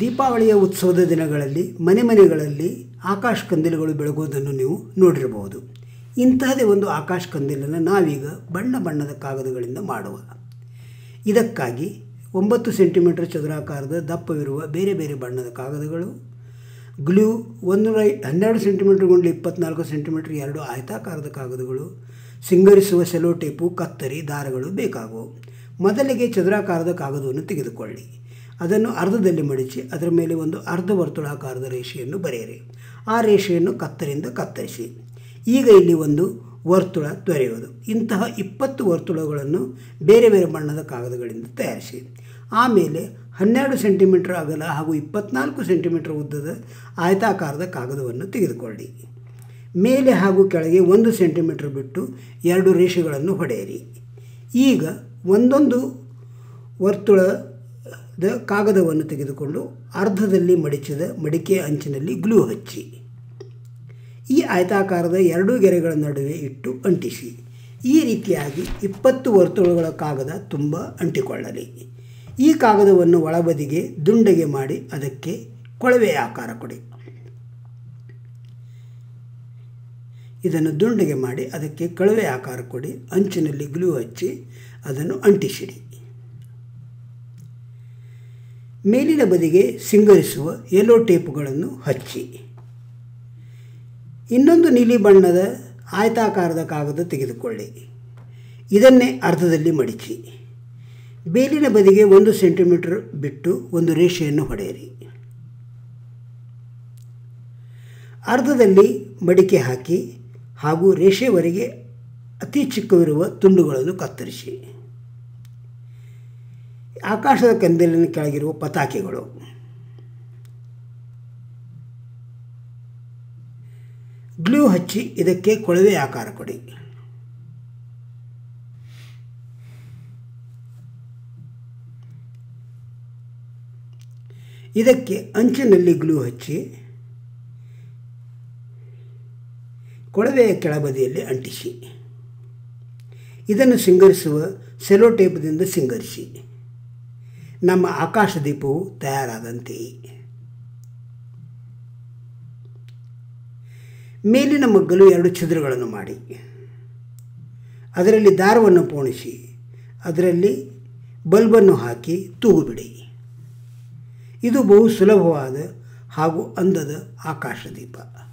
ದೀಪಾವಳಿಯ ಉತ್ಸವದ ದಿನಗಳಲ್ಲಿ ಮನೆ ಮನೆಗಳಲ್ಲಿ ಆಕಾಶ ಕಂದಿಲುಗಳು ಬೆಳಗುವುದನ್ನು ನೀವು ನೋಡಿರಬಹುದು ಇಂತಹದೇ ಒಂದು ಆಕಾಶ ಕಂದಿಲನ್ನು ನಾವೀಗ ಬಣ್ಣ ಬಣ್ಣದ ಕಾಗದಗಳಿಂದ ಮಾಡುವ ಇದಕ್ಕಾಗಿ ಒಂಬತ್ತು ಸೆಂಟಿಮೀಟರ್ ಚದುರಾಕಾರದ ದಪ್ಪವಿರುವ ಬೇರೆ ಬೇರೆ ಬಣ್ಣದ ಕಾಗದಗಳು ಗ್ಲೂ ಒಂದು ರೈ ಹನ್ನೆರಡು ಸೆಂಟಿಮೀಟರ್ ಗುಂಡ್ಲಿ ಇಪ್ಪತ್ನಾಲ್ಕು ಸೆಂಟಿಮೀಟರ್ ಎರಡು ಆಯತಾಕಾರದ ಕಾಗದಗಳು ಸಿಂಗರಿಸುವ ಸೆಲೋ ಟೇಪು ಕತ್ತರಿ ದಾರಗಳು ಬೇಕಾಗುವು ಮೊದಲಿಗೆ ಚದುರಾಕಾರದ ಕಾಗದವನ್ನು ತೆಗೆದುಕೊಳ್ಳಿ ಅದನ್ನು ಅರ್ಧದಲ್ಲಿ ಮಡಿಚಿ ಅದರ ಮೇಲೆ ಒಂದು ಅರ್ಧ ವರ್ತುಳಾಕಾರದ ರೇಷೆಯನ್ನು ಬರೆಯಿರಿ ಆ ರೇಷೆಯನ್ನು ಕತ್ತರಿಂದ ಕತ್ತರಿಸಿ ಈಗ ಇಲ್ಲಿ ಒಂದು ವರ್ತುಳ ತೊರೆಯುವುದು ಇಂತಹ ಇಪ್ಪತ್ತು ವರ್ತುಳಗಳನ್ನು ಬೇರೆ ಬೇರೆ ಬಣ್ಣದ ಕಾಗದಗಳಿಂದ ತಯಾರಿಸಿ ಆಮೇಲೆ ಹನ್ನೆರಡು ಸೆಂಟಿಮೀಟರ್ ಅಗಲ ಹಾಗೂ ಇಪ್ಪತ್ನಾಲ್ಕು ಸೆಂಟಿಮೀಟರ್ ಉದ್ದದ ಆಯತಾಕಾರದ ಕಾಗದವನ್ನು ತೆಗೆದುಕೊಳ್ಳಿ ಮೇಲೆ ಹಾಗೂ ಕೆಳಗೆ ಒಂದು ಸೆಂಟಿಮೀಟರ್ ಬಿಟ್ಟು ಎರಡು ರೇಷೆಗಳನ್ನು ಹೊಡೆಯಿರಿ ಈಗ ಒಂದೊಂದು ವರ್ತುಳದ ಕಾಗದವನ್ನು ತೆಗೆದುಕೊಂಡು ಅರ್ಧದಲ್ಲಿ ಮಡಿಚಿದ ಮಡಿಕೆ ಅಂಚಿನಲ್ಲಿ ಗ್ಲೂ ಹಚ್ಚಿ ಈ ಆಯತಾಕಾರದ ಎರಡೂ ಗೆರೆಗಳ ನಡುವೆ ಇಟ್ಟು ಅಂಟಿಸಿ ಈ ರೀತಿಯಾಗಿ ಇಪ್ಪತ್ತು ವರ್ತುಳಗಳ ಕಾಗದ ತುಂಬ ಅಂಟಿಕೊಳ್ಳಲಿ ಈ ಕಾಗದವನ್ನು ಒಳಬದಿಗೆ ದುಂಡೆಗೆ ಮಾಡಿ ಅದಕ್ಕೆ ಕೊಳವೆಯ ಆಕಾರ ಕೊಡಿ ಇದನ್ನು ದುಂಡೆಗೆ ಮಾಡಿ ಅದಕ್ಕೆ ಕೊಳವೆ ಆಕಾರ ಕೊಡಿ ಅಂಚಿನಲ್ಲಿ ಗ್ಲೂ ಹಚ್ಚಿ ಅದನ್ನು ಅಂಟಿಸಿಡಿ ಮೇಲಿನ ಬದಿಗೆ ಸಿಂಗರಿಸುವ ಯೆಲ್ಲೋ ಟೇಪುಗಳನ್ನು ಹಚ್ಚಿ ಇನ್ನೊಂದು ನೀಲಿ ಬಣ್ಣದ ಆಯತಾಕಾರದ ಕಾಗದ ತೆಗೆದುಕೊಳ್ಳಿ ಇದನ್ನೇ ಅರ್ಧದಲ್ಲಿ ಮಡಿಚಿ ಬೇಲಿನ ಬದಿಗೆ ಒಂದು ಸೆಂಟಿಮೀಟರ್ ಬಿಟ್ಟು ಒಂದು ರೇಷೆಯನ್ನು ಹೊಡೆಯಿರಿ ಅರ್ಧದಲ್ಲಿ ಮಡಿಕೆ ಹಾಕಿ ಹಾಗೂ ರೇಷೆವರೆಗೆ ಅತಿ ಚಿಕ್ಕವಿರುವ ತುಂಡುಗಳನ್ನು ಕತ್ತರಿಸಿ ಆಕಾಶದ ಕಂದಲಿನ ಕೆಳಗಿರುವ ಪತಾಕೆಗಳು ಗ್ಲೂ ಹಚ್ಚಿ ಇದಕ್ಕೆ ಕೊಳವೆ ಆಕಾರ ಕೊಡಿ ಇದಕ್ಕೆ ಅಂಚಿನಲ್ಲಿ ಗ್ಲೂ ಹಚ್ಚಿ ಕೊಳವೆಯ ಕೆಳಬದಿಯಲ್ಲಿ ಅಂಟಿಸಿ ಇದನ್ನು ಸಿಂಗರಿಸುವ ಸೆಲೋ ಟೇಪ್ದಿಂದ ಸಿಂಗರಿಸಿ ನಮ್ಮ ಆಕಾಶ ದೀಪವು ತಯಾರಾದಂತೆಯೇ ಮೇಲಿನ ಮಗ್ಗಲು ಎರಡು ಛಿದ್ರಗಳನ್ನು ಮಾಡಿ ಅದರಲ್ಲಿ ದಾರವನ್ನು ಪೋಣಿಸಿ ಅದರಲ್ಲಿ ಬಲ್ಬನ್ನು ಹಾಕಿ ತೂಗುಬಿಡಿ ಇದು ಬಹು ಸುಲಭವಾದ ಹಾಗೂ ಅಂದದ ಆಕಾಶ ದೀಪ